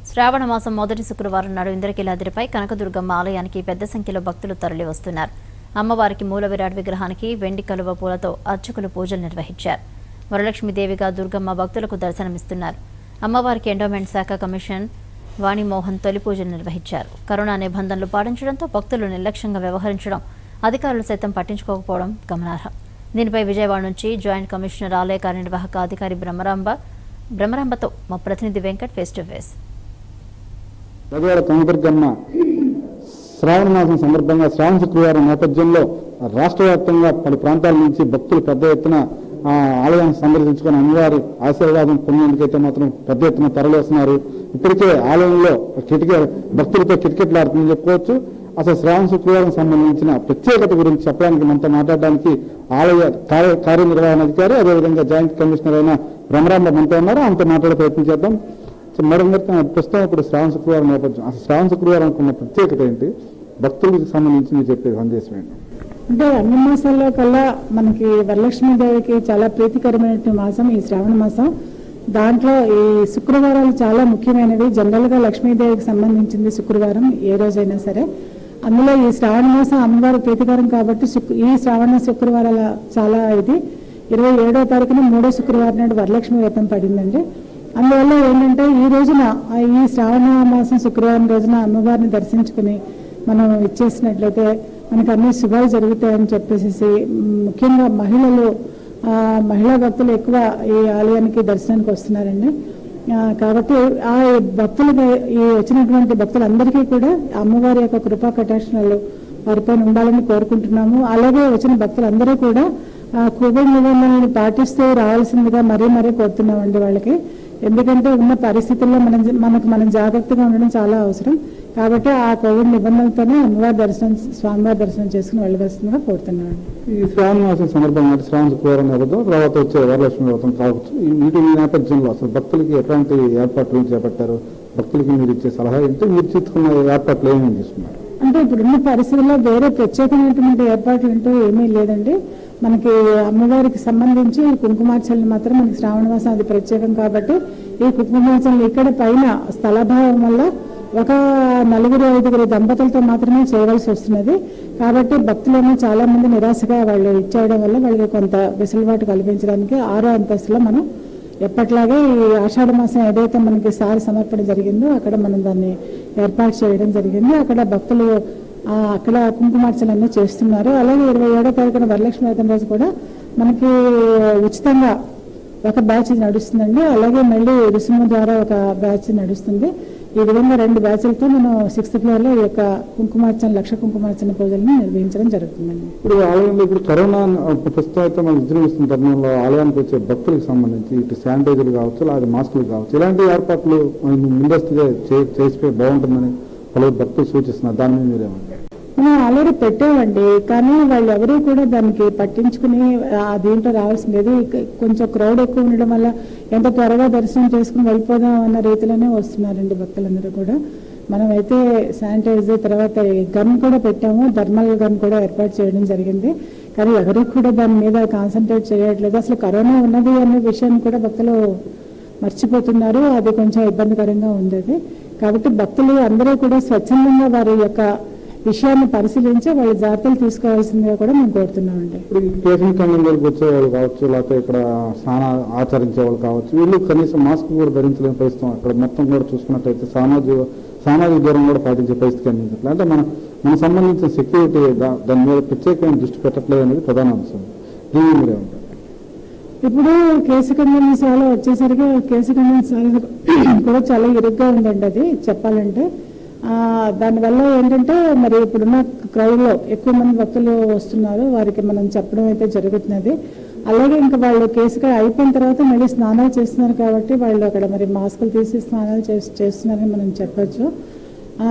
శ్రావణ మాసం మొదటి శుక్రవారం నాడు ఇంద్రకీలాద్రిపై కనకదుర్గమ్మ ఆలయానికి పెద్ద సంఖ్యలో భక్తులు తరలి వస్తున్నారు అమ్మవారికి మూల విరాట్ విగ్రహానికి వెండి కలువ పూలతో అర్చకులు పూజలు నిర్వహించారు వరలక్ష్మీదేవిగా దుర్గమ్మ భక్తులకు దర్శనమిస్తున్నారు అమ్మవారికి ఎండోమెంట్ శాఖ కమిషన్ వాణిమోహన్ తొలి పూజలు నిర్వహించారు కరోనా నిబంధనలు పాటించడంతో భక్తులు నిర్లక్ష్యంగా వ్యవహరించడం అధికారులు సైతం పట్టించుకోకపోవడం గమనార్హం దీనిపై విజయవాడ నుంచి జాయింట్ కమిషనర్ ఆలయ కార్యనిర్వాహక అధికారి బ్రహ్మరాంబ బ్రహ్మరాంబతో మా ప్రతినిధి వెంకట్ ఫేస్ టు ఫేస్ గజవాడ కనకదుర్గమ్మ శ్రావణ మాసం సందర్భంగా శ్రావణ శుక్రవారం నేపథ్యంలో రాష్ట్ర వ్యాప్తంగా పలు ప్రాంతాల నుంచి భక్తులు పెద్ద ఎత్తున ఆ ఆలయాన్ని సందర్శించుకుని అమ్మవారి ఆశీర్వాదం పొందేందుకైతే మాత్రం పెద్ద ఎత్తున తరలిస్తున్నారు ఇప్పటికే ఆలయంలో కిటికీ భక్తులతో కిటకిటలాడుతుందని చెప్పుకోవచ్చు అసలు శ్రావణ శుక్రవారం సంబంధించిన ప్రత్యేకత గురించి చెప్పడానికి మనతో మాట్లాడడానికి ఆలయ కార్య కార్యనిర్వహణ అదేవిధంగా జాయింట్ కమిషనర్ అయిన బ్రహ్మరాంబ మనతో ఉన్నారు ఆమెతో మాట్లాడే ప్రయత్నం చేద్దాం సో మేడం గారు ప్రస్తుతం ఇప్పుడు శ్రావణ శుక్రవారం నేపథ్యం అసలు శ్రావణ శుక్రవారం ఉన్న ప్రత్యేకత ఏంటి భక్తులకు సంబంధించి మీరు చెప్పే సందేశం ఏంటి అంటే అన్ని మాసాల్లో కల్లా మనకి వరలక్ష్మీదేవికి చాలా ప్రీతికరమైన మాసం ఈ శ్రావణ మాసం దాంట్లో ఈ శుక్రవారాలు చాలా ముఖ్యమైనవి జనరల్ గా లక్ష్మీదేవికి సంబంధించింది శుక్రవారం ఏ రోజైనా సరే అందులో ఈ శ్రావణ మాసం అమ్మవారి ప్రీతికరం కాబట్టి శుక్- ఈ శ్రావణ శుక్రవారాల చాలా ఇది ఇరవై ఏడో తారీఖున మూడో శుక్రవారం నాడు వరలక్ష్మి వ్రతం పడిందండి అందువల్ల ఏంటంటే ఈ రోజున ఆ ఈ శ్రావణ మాసం శుక్రవారం రోజున అమ్మవారిని దర్శించుకుని మనం ఇచ్చేసినట్లయితే మనకు అన్ని శుభాలు జరుగుతాయని చెప్పేసి ముఖ్యంగా మహిళలు ఆ, మహిళా భక్తులు ఎక్కువ ఈ ఆలయానికి దర్శనానికి వస్తున్నారండి ఆ, కాబట్టి ఆ భక్తులకి ఈ వచ్చినటువంటి భక్తులందరికీ కూడా అమ్మవారి యొక్క కృపా కటాక్షణాలు వారిపైన ఉండాలని కోరుకుంటున్నాము అలాగే వచ్చిన భక్తులందరూ కూడా ఆ, కోవిడ్ నిబంధనలను పాటిస్తూ రావాల్సిందిగా మరీ మరీ కోరుతున్నామండి వాళ్ళకి ఎందుకంటే ఉన్న పరిస్థితుల్లో మనం మనకు మనం జాగ్రత్తగా ఉండడం చాలా అవసరం కాబట్టి ఆ కోవిడ్ నిబంధనలతోనే అమ్మవారి దర్శనం స్వామివారి దర్శనం చేసుకుని వెళ్ళవలసిందిగా కోరుతున్నామండి ఈ శ్రావణ మాసం సందర్భంగా అంటే శ్రావణ శుక్రవారం నేపథ్యం తర్వాత వచ్చే వరలక్ష్మి వ్రతం కావచ్చు ఈ వీటి నేపథ్యంలో అసలు భక్తులకి ఎట్లాంటి ఏర్పాట్లు చేపట్టారు భక్తులకి మీరు ఇచ్చే సలహా ఏంటి మీరు తీసుకున్న ఏర్పాట్లు ఏమేమి తీసుకున్నారు అంటే ఇప్పుడున్న పరిస్థితుల్లో వేరే ప్రత్యేకమైనటువంటి ఏర్పాట్లు అంటూ ఏమీ లేదండి మనకి అమ్మవారికి సంబంధించి ఈ కుంకుమార్చనలు మాత్రం మనకి శ్రావణ మాసం అది ప్రత్యేకం కాబట్టి ఈ కుంకుమార్చనలు ఇక్కడ పైన స్థలభావం వల్ల ఒక నలుగురు ఐదుగురు దంపతులతో మాత్రమే చేయవలసి వస్తున్నది కాబట్టి భక్తులేమో చాలా మంది నిరాశగా వాళ్ళు ఇచ్చేయడం వల్ల వాళ్ళకి కొంత వెసులుబాటు కల్పించడానికి ఆరో అంతస్తులో మనం ఎప్పట్లాగే ఈ ఆషాఢ మాసం ఏదైతే మనకి సారి సమర్పణ జరిగిందో అక్కడ మనం దాన్ని ఏర్పాటు చేయడం జరిగింది అక్కడ భక్తులు ఆ, అక్కడ కుంకుమార్చనలన్నీ చేస్తున్నారు అలాగే ఇరవై ఏడో తారీఖున వరలక్ష్మి వ్రతం రోజు కూడా మనకి ఉచితంగా ఒక బ్యాచ్ నడుస్తుందండి అలాగే మళ్ళీ రుసుము ద్వారా ఒక బ్యాచ్ నడుస్తుంది ఈ విధంగా రెండు బ్యాచ్లతో మనం సిక్స్త్ ఫ్లోర్ లో ఈ యొక్క కుంకుమార్చన లక్ష కుంకుమార్చన పూజలను నిర్వహించడం జరుగుతుందండి ఇప్పుడు ఆలయంలో ఇప్పుడు కరోనా ప్రస్తుతం అయితే మనం విజృంభిస్తున్న తరుణంలో ఆలయానికి వచ్చే భక్తులకు సంబంధించి ఇటు శానిటైజర్లు కావచ్చు అలాగే మాస్కులు కావచ్చు ఇలాంటి ఏర్పాట్లు మనం ముందస్తుగా చే- చేసిపోయి బాగుంటుందని పలువురు భక్తులు సూచిస్తున్నారు దాని మీద మీరేమంటారు మనం ఆల్రెడీ పెట్టామండి కానీ వాళ్ళు ఎవరూ కూడా దానికి పట్టించుకుని ఆ దీంట్లో రావాల్సింది కొంచెం క్రౌడ్ ఎక్కువ ఉండడం వల్ల ఎంత త్వరగా దర్శనం చేసుకుని వెళ్ళిపోదాం అన్న రీతిలోనే వస్తున్నారండి భక్తులందరూ కూడా మనమైతే శానిటైజర్ తర్వాత గన్ కూడా పెట్టాము థర్మల్ గన్ కూడా ఏర్పాటు చేయడం జరిగింది కానీ ఎవరు కూడా దాని మీద కాన్సన్ట్రేట్ చేయట్లేదు అసలు కరోనా ఉన్నది అనే విషయాన్ని కూడా భక్తులు మర్చిపోతున్నారు అది కొంచెం ఇబ్బందికరంగా ఉంది అది కాబట్టి భక్తులు అందరూ కూడా స్వచ్ఛందంగా వారి యొక్క విషయాన్ని పరిశీలించి వాళ్ళ జాగ్రత్తలు తీసుకోవాల్సిందిగా కూడా మేము కోరుతున్నామండి ఇప్పుడు ఈ పేషెంట్ కేంద్రం దగ్గరికి వచ్చే వాళ్ళు కావచ్చు లేకపోతే ఇక్కడ స్నాన ఆచరించే వాళ్ళు కావచ్చు వీళ్ళు కనీసం మాస్క్ కూడా ధరించలేని పరిస్థితి అక్కడ మొత్తం కూడా చూసుకున్నట్టయితే సామాజిక సామాజిక దూరం కూడా పాటించే పరిస్థితి కనిపించట్లేదు అంటే మన మన సంబంధించిన సెక్యూరిటీ దా- దాని మీద ప్రత్యేకమైన దృష్టి పెట్టట్లేదు అనేది ప్రధాన అంశం దీని మీద ఏమంటారు ఇప్పుడు కేసు కంపెనీసాలో వచ్చేసరికి కేసు కంపెనీసాల కూడా చాలా ఇరుగ్గా ఉందండి అది చెప్పాలంటే ఆ, దానివల్ల ఏంటంటే మరి ఇప్పుడున్న క్రౌడ్లో ఎక్కువ మంది భక్తులు వస్తున్నారు వారికి మనం చెప్పడం అయితే జరుగుతున్నది అలాగే ఇంకా వాళ్ళు కేసుగా అయిపోయిన తర్వాత మళ్ళీ స్నానాలు చేస్తున్నారు కాబట్టి వాళ్ళు అక్కడ మరి మాస్కులు తీసి స్నానాలు చేసి చేస్తున్నారని మనం చెప్పొచ్చు ఆ,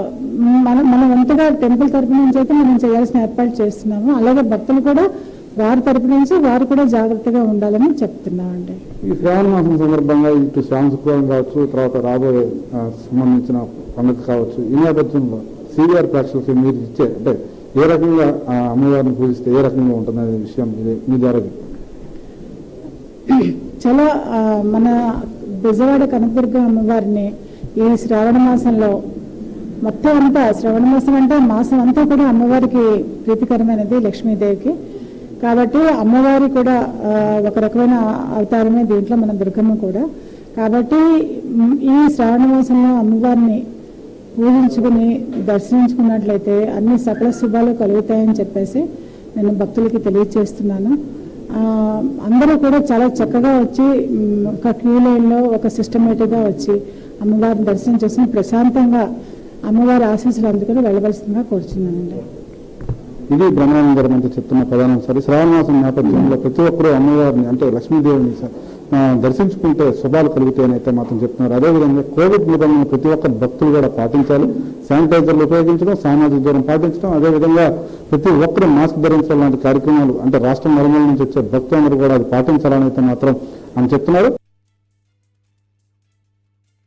మన మన వంతుగా టెంపుల్ తరపు నుంచి అయితే మనం చేయాల్సిన ఏర్పాటు చేస్తున్నాము అలాగే భక్తులు కూడా వారి తరపు నుంచి వారు కూడా జాగ్రత్తగా ఉండాలని చెప్తున్నామండి ఈ శ్రావణ మాసం సందర్భంగా ఇటు శ్రావణ శుక్రవారం కావచ్చు తర్వాత రాబోయే ఆ, సంబంధించిన పండుగ కావచ్చు ఈ నేపథ్యంలో సివిఆర్ ప్రేక్షకులకి మీరు ఇచ్చే అంటే ఏ రకంగా ఆ అమ్మవారిని పూజిస్తే ఏ రకంగా ఉంటుందనే విషయం మీదే- మీ ద్వారా చెప్పండి. చాలా ఆ, మన బెజవాడ కనకదుర్గ అమ్మవారిని ఈ శ్రావణ మాసంలో మొత్తం అంతా శ్రవణ మాసం అంటే మాసం అంతా కూడా అమ్మవారికి ప్రీతికరమైనది లక్ష్మీదేవికి కాబట్టి అమ్మవారి కూడా ఆ, ఒక రకమైన అవతారమే దీంట్లో మన దుర్గమ్మ కూడా కాబట్టి మ్, ఈ శ్రావణ మాసంలో అమ్మవారిని పూజించుకుని దర్శించుకున్నట్లయితే అన్ని సకల శుభాలు కలుగుతాయని చెప్పేసి నేను భక్తులకి తెలియజేస్తున్నాను ఆ, అందరూ కూడా చాలా చక్కగా వచ్చి మ్, ఒక క్యూ లైన్లో ఒక సిస్టమేటిక్గా వచ్చి అమ్మవారిని దర్శనం చేసుకుని ప్రశాంతంగా అమ్మవారి ఆశీస్సులు అందుకుని వెళ్ళవలసిందిగా కోరుచున్నానండి ఇది బ్రహ్మానంద గారు మనతో చెప్తున్న ప్రధానం సరే శ్రావణ మాసం నేపథ్యంలో ప్రతి ఒక్కరూ అమ్మవారిని అంటే లక్ష్మీదేవిని స- ఆ, దర్శించుకుంటే శుభాలు కలుగుతాయని అయితే మాత్రం చెప్తున్నారు అదేవిధంగా కోవిడ్ నిబంధనలు ప్రతి ఒక్క భక్తులు కూడా పాటించాలి శానిటైజర్లు ఉపయోగించడం సామాజిక దూరం పాటించడం అదేవిధంగా ప్రతి ఒక్కరూ మాస్క్ ధరించడం లాంటి కార్యక్రమాలు అంటే రాష్ట్రం నలుమూల నుంచి వచ్చే భక్తులందరూ కూడా అది పాటించాలని అయితే మాత్రం అని చెప్తున్నారు